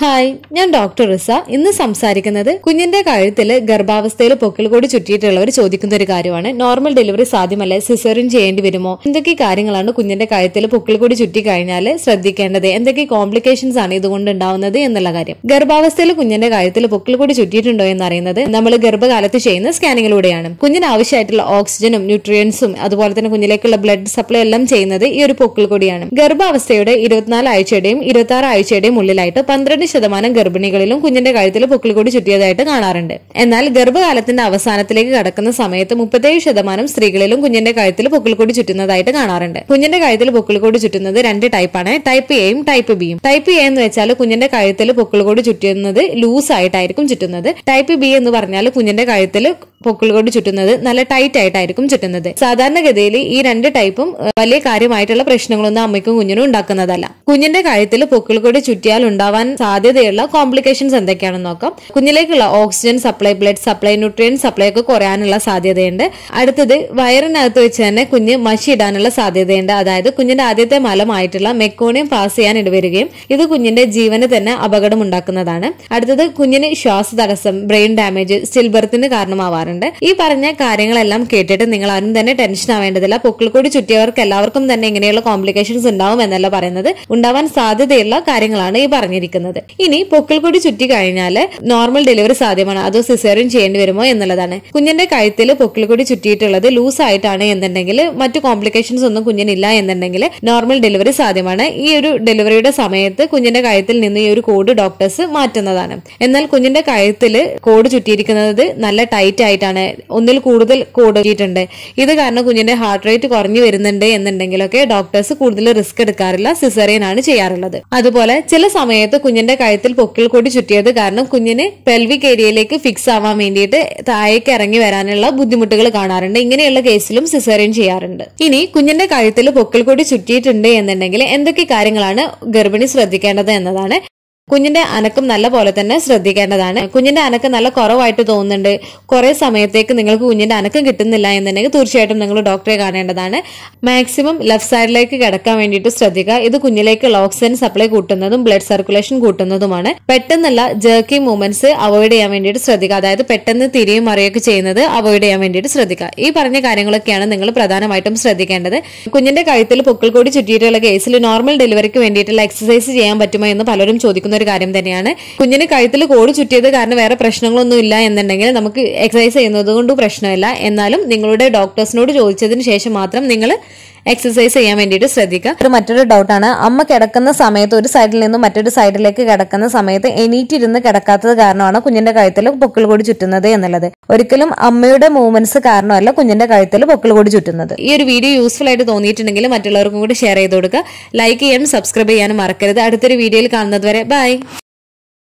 hi ഞാൻ doctor റിസ ഇന്ന് സംസാരിക്കുന്നത് കുഞ്ഞിന്റെ കഴുത്തില് ഗർഭാവസ്ഥയിൽ പൊക്കിൾ കൂടി ചുറ്റിയിട്ടുള്ളവർ ചോദിക്കുന്ന ഒരു കാര്യമാണ് നോർമൽ ഡെലിവറി സാധ്യമല്ല സിസേറിയൻ ചെയ്യേണ്ടി വരുമോ എന്തൊക്കെ കാര്യങ്ങളാണ് കുഞ്ഞിന്റെ കഴുത്തിൽ പൊക്കിൾ കൂടി ചുറ്റി കഴിഞ്ഞാൽ ശ്രദ്ധിക്കേണ്ടത് എന്തൊക്കെ കോംപ്ലിക്കേഷൻസ് ആണ് ഇതുകൊണ്ട് ഉണ്ടാവുന്നത് എന്നുള്ള കാര്യം ഗർഭാവസ്ഥയിൽ കുഞ്ഞിന്റെ കഴുത്തിൽ പൊക്കിൾ കൂടി ചുറ്റിയിട്ടുണ്ടോ എന്ന് അറിയുന്നത് നമ്മൾ ഗർഭകാലത്ത് ചെയ്യുന്ന സ്കാനിങ്ങിലൂടെയാണ് കുഞ്ഞിന് ആവശ്യമായിട്ടുള്ള ഓക്സിജനും ന്യൂട്രിയൻസും അതുപോലെ തന്നെ കുഞ്ഞിലേക്കുള്ള ബ്ലഡ് സപ്ലൈ എല്ലാം ചെയ്യുന്നത് ഈ ഒരു പൊക്കിൾ കൂടിയാണ് ഗർഭാവസ്ഥയുടെ ഇരുപത്തിനാല് ആഴ്ചയുടെയും ഇരുപത്തി ആറ് ആഴ്ചയുടെയും ഉള്ളിലായിട്ട് പന്ത്രണ്ട് ശതമാനം ഗർഭിണികളിലും കുഞ്ഞിന്റെ കഴുത്തിൽ പൊക്കിൾ കൂടി ചുറ്റിയതായിട്ട് കാണാറുണ്ട് എന്നാൽ ഗർഭകാലത്തിന്റെ അവസാനത്തിലേക്ക് കടക്കുന്ന സമയത്ത് മുപ്പത്തേഴ് ശതമാനം സ്ത്രീകളിലും കുഞ്ഞിന്റെ കഴുത്തിൽ പൊക്കിൾ കൂടി ചുറ്റുന്നതായിട്ട് കാണാറുണ്ട് കുഞ്ഞിന്റെ കഴുത്തിൽ പൊക്കിൾ കൂടി ചുറ്റുന്നത് രണ്ട് ടൈപ്പാണ് ടൈപ്പ് എയും ടൈപ്പ് ബിയും ടൈപ്പ് എ എന്ന് വെച്ചാൽ കുഞ്ഞിന്റെ കഴുത്തിൽ പൊക്കിൾ കൂടി ചുറ്റുന്നത് ലൂസ് ആയിട്ടായിരിക്കും ചുറ്റുന്നത് ടൈപ്പ് ബി എന്ന് പറഞ്ഞാൽ കുഞ്ഞിന്റെ കഴുത്തിൽ പൊക്കിൾ കൂടി ചുറ്റുന്നത് നല്ല ടൈറ്റ് ആയിട്ടായിരിക്കും ചുറ്റുന്നത് സാധാരണഗതിയിൽ ഈ രണ്ട് ടൈപ്പും ഏഹ്, വലിയ കാര്യമായിട്ടുള്ള പ്രശ്നങ്ങളൊന്നും അമ്മയ്ക്കും കുഞ്ഞിനും ഉണ്ടാക്കുന്നതല്ല കുഞ്ഞിന്റെ കഴുത്തിൽ പൊക്കിൾ കൂടി ചുറ്റിയാൽ ഉണ്ടാവാൻ സാധ്യതയുള്ള കോംപ്ലിക്കേഷൻസ് എന്തൊക്കെയാണെന്ന് നോക്കാം കുഞ്ഞിലേക്കുള്ള oxygen supply blood supply nutrient supply ഒക്കെ കുറയാനുള്ള സാധ്യതയുണ്ട് അടുത്തത് വയറിനകത്ത് വെച്ച് തന്നെ കുഞ്ഞ് മഷി ഇടാനുള്ള സാധ്യതയുണ്ട് അതായത് കുഞ്ഞിന്റെ ആദ്യത്തെ മലമായിട്ടുള്ള മെക്കോണിയം പാസ് ചെയ്യാൻ ഇടവരികയും ഇത് കുഞ്ഞിന്റെ ജീവന് തന്നെ അപകടം ഉണ്ടാക്കുന്നതാണ് അടുത്തത് കുഞ്ഞിന് ശ്വാസതടസ്സം ബ്രെയിൻ ഡാമേജ് സ്റ്റിൽ ബർത്തിന് കാരണമാവാറുണ്ട് ഈ പറഞ്ഞ കാര്യങ്ങളെല്ലാം കേട്ടിട്ട് നിങ്ങൾ ആരും തന്നെ ടെൻഷൻ ആവേണ്ടതില്ല പൊക്കിൾ കൂടി ചുറ്റിയവർക്ക് എല്ലാവർക്കും തന്നെ ഇങ്ങനെയുള്ള കോംപ്ലിക്കേഷൻസ് ഉണ്ടാവും എന്നല്ല പറയുന്നത് ഉണ്ടാവാൻ സാധ്യതയുള്ള കാര്യങ്ങളാണ് ഈ പറഞ്ഞിരിക്കുന്നത് ഇനി പൊക്കിൾ കൂടി ചുറ്റി കഴിഞ്ഞാൽ നോർമൽ ഡെലിവറി സാധ്യമാണ് അതോ സിസേറിയൻ ചെയ്യേണ്ടി വരുമോ എന്നുള്ളതാണ് കുഞ്ഞിന്റെ കഴുത്തിൽ പൊക്കിൾ കൂടി ചുറ്റിയിട്ടുള്ളത് ലൂസ് ആയിട്ടാണ് എന്നുണ്ടെങ്കിൽ മറ്റു കോംപ്ലിക്കേഷൻസ് ഒന്നും കുഞ്ഞിനില്ല എന്നുണ്ടെങ്കിൽ നോർമൽ ഡെലിവറി സാധ്യമാണ് ഈ ഒരു ഡെലിവറിയുടെ സമയത്ത് കുഞ്ഞിന്റെ കഴുത്തിൽ നിന്ന് ഈ ഒരു കോഡ് ഡോക്ടേഴ്സ് മാറ്റുന്നതാണ് എന്നാൽ കുഞ്ഞിന്റെ കഴുത്തിൽ കോഡ് ചുറ്റിയിരിക്കുന്നത് നല്ല ടൈറ്റ് ആയിട്ടാണ് ഒന്നിൽ കൂടുതൽ കോഡ് ചുറ്റിയിട്ടുണ്ട് ഇത് കാരണം കുഞ്ഞിന്റെ ഹാർട്ട് റേറ്റ് കുറഞ്ഞു വരുന്നുണ്ട് എന്നുണ്ടെങ്കിലൊക്കെ ഡോക്ടേഴ്സ് കൂടുതൽ റിസ്ക് എടുക്കാറില്ല സിസേറിയൻ ആണ് ചെയ്യാറുള്ളത് അതുപോലെ ചില സമയത്ത് കുഞ്ഞിന്റെ കഴുത്തിൽ പൊക്കിൾ കൂടി ചുറ്റിയത് കാരണം കുഞ്ഞിന് പെൽവിക് ഏരിയയിലേക്ക് ഫിക്സ് ആവാൻ വേണ്ടിയിട്ട് താഴേക്ക് ഇറങ്ങി വരാനുള്ള ബുദ്ധിമുട്ടുകൾ കാണാറുണ്ട് ഇങ്ങനെയുള്ള കേസിലും സിസേറിയൻ ചെയ്യാറുണ്ട് ഇനി കുഞ്ഞിന്റെ കഴുത്തിൽ പൊക്കിൾ കൂടി ചുറ്റിയിട്ടുണ്ട് എന്നുണ്ടെങ്കിൽ എന്തൊക്കെ കാര്യങ്ങളാണ് ഗർഭിണി ശ്രദ്ധിക്കേണ്ടത് എന്നതാണ് കുഞ്ഞിന്റെ അനക്കം നല്ല പോലെ തന്നെ ശ്രദ്ധിക്കേണ്ടതാണ് കുഞ്ഞിന്റെ അനക്കം നല്ല കുറവായിട്ട് തോന്നുന്നുണ്ട് കുറെ സമയത്തേക്ക് നിങ്ങൾക്ക് കുഞ്ഞിന്റെ അനക്കം കിട്ടുന്നില്ല എന്നുണ്ടെങ്കിൽ തീർച്ചയായിട്ടും നിങ്ങൾ ഡോക്ടറെ കാണേണ്ടതാണ് മാക്സിമം ലെഫ്റ്റ് സൈഡിലേക്ക് കിടക്കാൻ വേണ്ടിയിട്ട് ശ്രദ്ധിക്കുക ഇത് കുഞ്ഞിലേക്കുള്ള ഓക്സിജൻ സപ്ലൈ കൂട്ടുന്നതും ബ്ലഡ് സർക്കുലേഷൻ കൂട്ടുന്നതുമാണ് പെട്ടെന്നുള്ള ജേർക്കി മൂവ്മെന്റ്സ് അവോയ്ഡ് ചെയ്യാൻ വേണ്ടിയിട്ട് ശ്രദ്ധിക്കുക അതായത് പെട്ടെന്ന് തിരിയും മറിയൊക്കെ ചെയ്യുന്നത് അവോയ്ഡ് ചെയ്യാൻ വേണ്ടിയിട്ട് ശ്രദ്ധിക്കുക ഈ പറഞ്ഞ കാര്യങ്ങളൊക്കെയാണ് നിങ്ങൾ പ്രധാനമായിട്ടും ശ്രദ്ധിക്കേണ്ടത് കുഞ്ഞിന്റെ കഴുത്തിൽ പൊക്കിൾ കൂടി ചുറ്റിയിട്ടുള്ള കേസിൽ നോർമൽ ഡെലിവറിക്ക് വേണ്ടിയിട്ടുള്ള എക്സസൈസ് ചെയ്യാൻ പറ്റുമോ എന്ന് പലരും ചോദിക്കുന്ന ഒരു കാര്യം തന്നെയാണ് കുഞ്ഞിന് കഴുത്തിൽ കോടി ചുറ്റിയത് കാരണം വേറെ പ്രശ്നങ്ങളൊന്നും ഇല്ല എന്നുണ്ടെങ്കിൽ നമുക്ക് എക്സസൈസ് ചെയ്യുന്നത് കൊണ്ട് പ്രശ്നമില്ല എന്നാലും നിങ്ങളുടെ ഡോക്ടേഴ്സിനോട് ചോദിച്ചതിന് ശേഷം മാത്രം നിങ്ങൾ എക്സസൈസ് ചെയ്യാൻ വേണ്ടിയിട്ട് ശ്രദ്ധിക്കുക ഒരു മറ്റൊരു ഡൗട്ടാണ് അമ്മ കിടക്കുന്ന സമയത്ത് ഒരു സൈഡിൽ നിന്നും മറ്റൊരു സൈഡിലേക്ക് കിടക്കുന്ന സമയത്ത് എണീറ്റിരുന്ന് കിടക്കാത്തത് കാരണമാണ് കുഞ്ഞിന്റെ കഴുത്തിൽ പൊക്കിൾ കൂടി ചുറ്റുന്നത് എന്നുള്ളത് ഒരിക്കലും അമ്മയുടെ മൂവ്മെന്റ്സ് കാരണമല്ല കുഞ്ഞിന്റെ കഴുത്തിൽ പൊക്കിൾ കൂടി ചുറ്റുന്നത് ഈ ഒരു വീഡിയോ യൂസ്ഫുൾ ആയിട്ട് തോന്നിയിട്ടുണ്ടെങ്കിൽ മറ്റുള്ളവർക്കും കൂടി ഷെയർ ചെയ്ത് കൊടുക്കുക ലൈക്ക് ചെയ്യാനും സബ്സ്ക്രൈബ് ചെയ്യാനും മറക്കരുത് അടുത്തൊരു വീഡിയോയിൽ കാണുന്നത് വരെ ബൈ